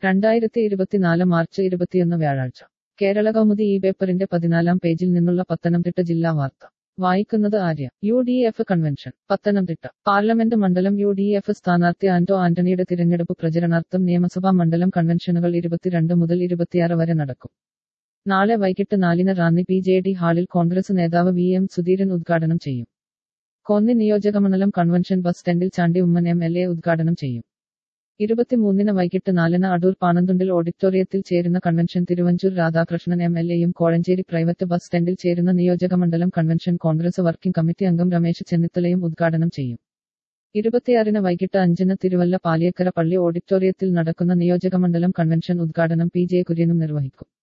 രണ്ടായിരത്തി ഇരുപത്തിനാല് മാർച്ച് ഇരുപത്തിയൊന്ന് വ്യാഴാഴ്ച കേരള കൗമുദി ഈ പേപ്പറിന്റെ പതിനാലാം പേജിൽ നിന്നുള്ള പത്തനംതിട്ട ജില്ലാ വാർത്ത വായിക്കുന്നത് Arya U D F convention Pathanamthitta parliament മണ്ഡലം യു ഡി എഫ് സ്ഥാനാർത്ഥി ആന്റോ ആന്റണിയുടെ തിരഞ്ഞെടുപ്പ് പ്രചരണാർത്ഥം നിയമസഭാ മണ്ഡലം കൺവെൻഷനുകൾ ഇരുപത്തിരണ്ട് മുതൽ ഇരുപത്തിയാറ് വരെ നടക്കും നാളെ വൈകിട്ട് നാലിന് റാന്നി പി ജെ ഡി ഹാളിൽ കോൺഗ്രസ് നേതാവ് വി എം സുധീരൻ ഉദ്ഘാടനം ചെയ്യും കോന്നി നിയോജകമണ്ഡലം കൺവെൻഷൻ ബസ് സ്റ്റാൻഡിൽ Chandy Oommen M L A ഉദ്ഘാടനം ചെയ്യും ഇരുപത്തിമൂന്നിന് വൈകിട്ട് നാലിന് അടൂർ പാണന്തുണ്ടിൽ ഓഡിറ്റോറിയത്തിൽ ചേരുന്ന convention Thiruvanchoor Radhakrishnan M L എയും കോഴഞ്ചേരി പ്രൈവറ്റ് ബസ് സ്റ്റാൻഡിൽ ചേരുന്ന നിയോജകമണ്ഡലം കൺവെൻഷൻ കോൺഗ്രസ് വർക്കിംഗ് കമ്മിറ്റി അംഗം രമേശ് ചെന്നിത്തലയും ഉദ്ഘാടനം ചെയ്യും ഇരുപത്തിയാറിന് വൈകിട്ട് അഞ്ചിന് തിരുവല്ല പാലിയക്കര പള്ളി ഓഡിറ്റോറിയത്തിൽ നടക്കുന്ന നിയോജകമണ്ഡലം കൺവെൻഷൻ ഉദ്ഘാടനം പി ജെ കുര്യനും നിർവഹിക്കും